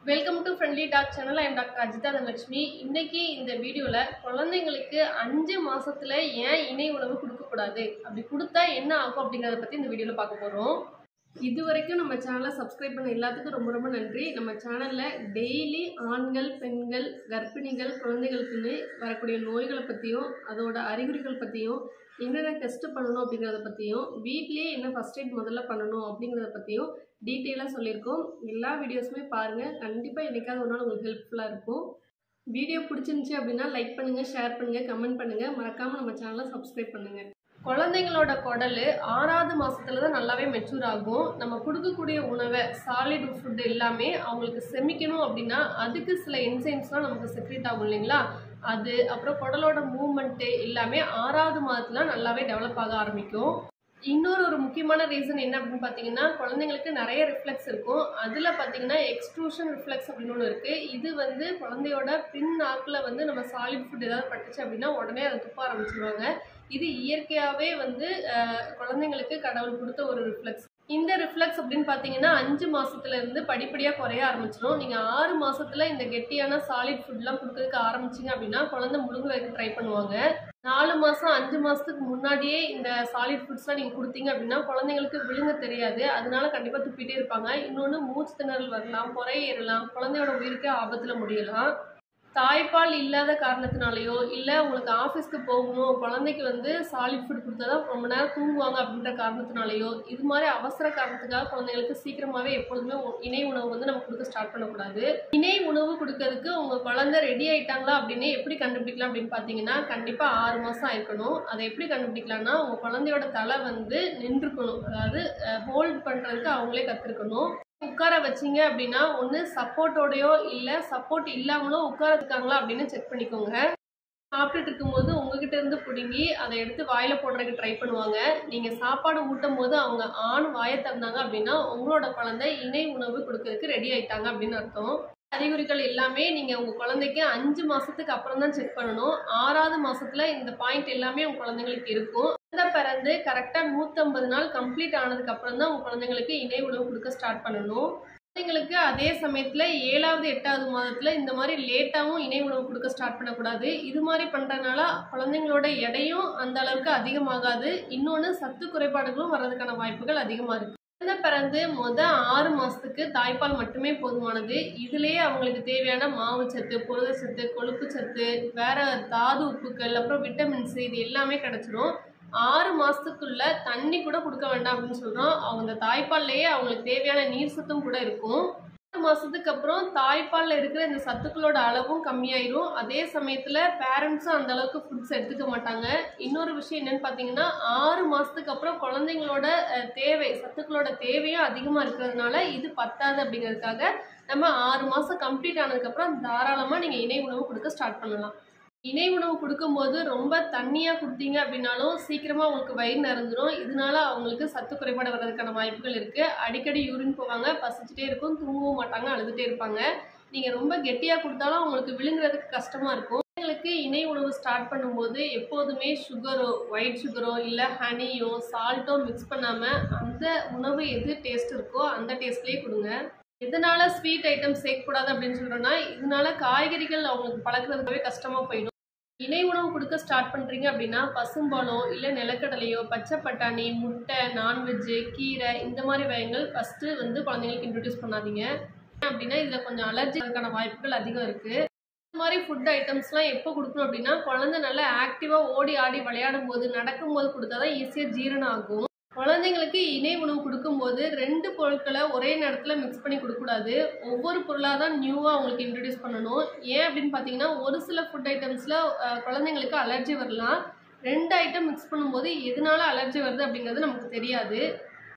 welcome to friendly talk channel I'm doctor Ajitha Dhanalakshmi இன்னைக்கு இந்த வீடியோவில் குழந்தைங்களுக்கு அஞ்சு மாசத்துல ஏன் இணை உணவு கொடுக்கக்கூடாது அப்படி கொடுத்தா என்ன ஆகும் அப்படிங்கிறத பற்றி இந்த வீடியோவில் பார்க்க போகிறோம் இது வரைக்கும் நம்ம சேனலை சப்ஸ்கிரைப் பண்ண எல்லாத்துக்கும் ரொம்ப ரொம்ப நன்றி நம்ம சேனலில் டெய்லி ஆண்கள் பெண்கள் கர்ப்பிணிகள் குழந்தைகளுக்குன்னு வரக்கூடிய நோய்களை பற்றியும் அதோட அறிகுறிகள் பற்றியும் என்னென்ன டெஸ்ட் பண்ணணும் அப்படிங்கிறத பற்றியும் வீட்லேயே என்ன ஃபஸ்ட் எய்ட் முதல்ல பண்ணணும் அப்படிங்கிறத பற்றியும் டீட்டெயிலாக சொல்லியிருக்கோம் எல்லா வீடியோஸுமே பாருங்கள் கண்டிப்பாக என்னைக்காவது ஒரு நாள் உங்களுக்கு ஹெல்ப்ஃபுல்லாக இருக்கும் வீடியோ பிடிச்சிருந்துச்சி அப்படின்னா லைக் பண்ணுங்கள் ஷேர் பண்ணுங்கள் கமெண்ட் பண்ணுங்கள் மறக்காமல் நம்ம சேனலை சப்ஸ்கிரைப் பண்ணுங்கள் குழந்தைங்களோட குடல் ஆறாவது மாசத்துல தான் நல்லாவே மெச்சூர் ஆகும் நம்ம கொடுக்கக்கூடிய உணவை சாலிட் ஃபுட் எல்லாமே அவங்களுக்கு செமிக்கணும் அப்படின்னா அதுக்கு சில என்சைம்ஸ்லாம் நமக்கு செக்ரேட் ஆகும் இல்லைங்களா அது அப்புறம் குடலோட மூமெண்ட்டு எல்லாமே ஆறாவது மாதத்துல நல்லாவே டெவலப் ஆக ஆரம்பிக்கும் இன்னொரு ஒரு முக்கியமான ரீசன் என்ன அப்படின்னு பார்த்தீங்கன்னா குழந்தைங்களுக்கு நிறைய ரிஃப்ளெக்ஸ் இருக்கும் அதில் பார்த்தீங்கன்னா எக்ஸ்ட்ரூஷன் ரிஃப்ளெக்ஸ் அப்படின்னு ஒன்று இருக்குது இது வந்து குழந்தையோட பின் நாக்கில் வந்து நம்ம சாலிட் ஃபுட் ஏதாவது பட்டுச்சு அப்படின்னா உடனே அதை துப்ப ஆரம்பிச்சிருவாங்க இது இயற்கையாகவே வந்து அஹ், குழந்தைங்களுக்கு கடவுள் கொடுத்த ஒரு ரிஃப்ளெக்ஸ் இந்த ரிஃப்ளெக்ஸ் அப்படின்னு பார்த்தீங்கன்னா அஞ்சு மாசத்துல இருந்து படிப்படியாக குறைய ஆரம்பிச்சிடும் நீங்கள் ஆறு மாசத்துல இந்த கெட்டியான சாலிட் ஃபுட்லாம் கொடுக்கறதுக்கு ஆரம்பிச்சிங்க அப்படின்னா குழந்தை முழுங்குறதுக்கு ட்ரை பண்ணுவாங்க நாலு மாதம் அஞ்சு மாதத்துக்கு முன்னாடியே இந்த சாலிட் ஃபுட்ஸ்லாம் நீங்கள் கொடுத்தீங்க அப்படின்னா குழந்தைங்களுக்கு விழுங்க தெரியாது அதனால கண்டிப்பாக துப்பிட்டே இருப்பாங்க இன்னொன்று மூச்சு திணறல் வரலாம் பொறை ஏறலாம் குழந்தையோட உயிருக்கே ஆபத்தில் முடியலாம் தாய்ப்பால் இல்லாத காரணத்தினாலேயோ இல்லை உங்களுக்கு ஆஃபீஸ்க்கு போகணும் குழந்தைக்கு வந்து சாலிட் ஃபுட் கொடுத்தா தான் ரொம்ப நேரம் தூங்குவாங்க அப்படின்ற காரணத்தினாலேயோ இது மாதிரி அவசர காரணத்துக்காக குழந்தைங்களுக்கு சீக்கிரமாகவே எப்பொழுதுமே உ- இணை உணவு வந்து நம்ம கொடுக்க ஸ்டார்ட் பண்ணக்கூடாது இணை உணவு கொடுக்கறதுக்கு உங்கள் குழந்தை ரெடி ஆயிட்டாங்களா அப்படின்னு எப்படி கண்டுபிடிக்கலாம் அப்படின்னு பார்த்தீங்கன்னா கண்டிப்பாக ஆறு மாதம் ஆயிருக்கணும் அதை எப்படி கண்டுபிடிக்கலாம்னா உங்கள் குழந்தையோட தலை வந்து நின்றுக்கணும் அதாவது ஹோல்ட் பண்ணுறதுக்கு அவங்களே கற்றுக்கணும் உட்கார வச்சீங்க அப்படின்னா ஒன்று சப்போர்ட்டோடையோ இல்லை சப்போர்ட் இல்லாமலோ உட்காரத்துக்காங்களா அப்படின்னு செக் பண்ணிக்கோங்க சாப்பிட்டுட்டு இருக்கும்போது உங்ககிட்ட இருந்து பிடுங்கி அதை எடுத்து வாயில போடுறதுக்கு ட்ரை பண்ணுவாங்க நீங்க சாப்பாடு ஊட்டும் போது அவங்க ஆண் வாயை திறந்தாங்க அப்படின்னா உங்களோட குழந்தை இணை உணவு கொடுக்கறதுக்கு ரெடி ஆயிட்டாங்க அப்படின்னு அர்த்தம் அறிகுறிகள் எல்லாமே நீங்க உங்க குழந்தைக்கு அஞ்சு மாசத்துக்கு அப்புறம் தான் செக் பண்ணணும் ஆறாவது மாசத்துல இந்த பாயிண்ட் எல்லாமே உங்க குழந்தைங்களுக்கு இருக்கும் குழந்தை பிறந்து கரெக்டா நூத்தம்பது நாள் கம்ப்ளீட் ஆனதுக்கு அப்புறம் தான் உங்க குழந்தைங்களுக்கு இணை உணவு கொடுக்க ஸ்டார்ட் பண்ணணும் குழந்தைங்களுக்கு அதே சமயத்தில் ஏழாவது எட்டாவது மாதத்தில் இந்த மாதிரி லேட்டாகவும் இணை உணவு கொடுக்க ஸ்டார்ட் பண்ணக்கூடாது இது மாதிரி பண்ணுறதுனால குழந்தைங்களோட எடையும் அந்த அளவுக்கு அதிகமாகாது இன்னொன்று சத்து குறைபாடுகளும் வர்றதுக்கான வாய்ப்புகள் அதிகமாக இருக்குது குழந்தை பிறந்து முத ஆறு மாதத்துக்கு தாய்ப்பால் மட்டுமே போதுமானது இதுலேயே அவங்களுக்கு தேவையான மாவுச்சத்து புரதச்சத்து கொழுப்புச்சத்து வேற தாது உப்புக்கள் அப்புறம் விட்டமின்ஸ் இது எல்லாமே கிடச்சிரும் ஆறு மாசத்துக்குள்ள தண்ணி கூட கொடுக்க வேண்டாம் அப்படின்னு சொல்றோம் அவங்க அந்த தாய்ப்பால்லையே அவங்களுக்கு தேவையான நீர் சத்தும் கூட இருக்கும் ஆறு மாசத்துக்கு அப்புறம் தாய்ப்பால்ல இருக்கிற இந்த சத்துக்களோட அளவும் கம்மியாயிரும் அதே சமயத்துல பேரண்ட்ஸும் அந்த அளவுக்கு ஃபுட்ஸ் எடுத்துக்க மாட்டாங்க இன்னொரு விஷயம் என்னன்னு பாத்தீங்கன்னா ஆறு மாசத்துக்கு அப்புறம் குழந்தைங்களோட அஹ், தேவை சத்துக்களோட தேவையும் அதிகமா இருக்கிறதுனால இது பத்தாது அப்படிங்கிறதுக்காக நம்ம ஆறு மாசம் கம்ப்ளீட் ஆனதுக்கு அப்புறம் தாராளமா நீங்க இணை உணவு கொடுக்க ஸ்டார்ட் பண்ணலாம் இணை உணவு கொடுக்கும்போது ரொம்ப தண்ணியாக கொடுத்தீங்க அப்படின்னாலும் சீக்கிரமாக அவங்களுக்கு வயிறு நிறைஞ்சிரும் இதனால அவங்களுக்கு சத்து குறைபாடு வர்றதுக்கான வாய்ப்புகள் இருக்குது அடிக்கடி யூரின் போவாங்க பசிச்சுட்டே இருக்கும் தூங்கவும் மாட்டாங்க அழுதுகிட்டே இருப்பாங்க நீங்கள் ரொம்ப கெட்டியாக கொடுத்தாலும் அவங்களுக்கு விழுங்குறதுக்கு கஷ்டமாக இருக்கும் குழந்தைங்களுக்கு இணை உணவு ஸ்டார்ட் பண்ணும்போது எப்போதுமே சுகரோ ஒயிட் சுகரோ இல்லை ஹனியோ சால்ட்டோ மிக்ஸ் பண்ணாமல் அந்த உணவு எது டேஸ்ட் இருக்கோ அந்த டேஸ்ட்லேயே கொடுங்க எதனால ஸ்வீட் ஐட்டம் சேர்க்கக்கூடாது அப்படின்னு சொல்கிறோன்னா இதனால காய்கறிகள் அவங்களுக்கு பழக்கிறதுக்காகவே கஷ்டமாக போயிடும் இணை உணவு கொடுக்க ஸ்டார்ட் பண்ணுறீங்க அப்படின்னா பசும்பாலோ இல்லை நிலக்கடலையோ பச்சை பட்டாணி முட்டை நான்வெஜ்ஜு கீரை இந்த மாதிரி வகைகள் ஃபஸ்ட்டு வந்து குழந்தைங்களுக்கு இன்ட்ரடியூஸ் பண்ணாதீங்க ஏன் அப்படின்னா இதில் கொஞ்சம் அலர்ஜி அதுக்கான வாய்ப்புகள் அதிகம் இருக்குது இந்த மாதிரி ஃபுட் ஐட்டம்ஸ்லாம் எப்போ கொடுக்கணும் அப்படின்னா குழந்தை நல்லா ஆக்டிவாக ஓடி ஆடி விளையாடும் போது நடக்கும்போது கொடுத்தா தான் ஈஸியாக ஜீரணம் ஆகும் குழந்தைங்களுக்கு இணை உணவு கொடுக்கும்போது ரெண்டு பொருட்களை ஒரே நேரத்தில் மிக்ஸ் பண்ணி கொடுக்கக்கூடாது ஒவ்வொரு பொருளாக தான் நியூவாக அவங்களுக்கு இன்ட்ரடியூஸ் பண்ணணும் ஏன் அப்படின்னு பார்த்தீங்கன்னா ஒரு சில ஃபுட் ஐட்டம்ஸில் குழந்தைங்களுக்கு அலர்ஜி வரலாம் ரெண்டு ஐட்டம் மிக்ஸ் பண்ணும்போது எதனால அலர்ஜி வருது அப்படிங்கிறது நமக்கு தெரியாது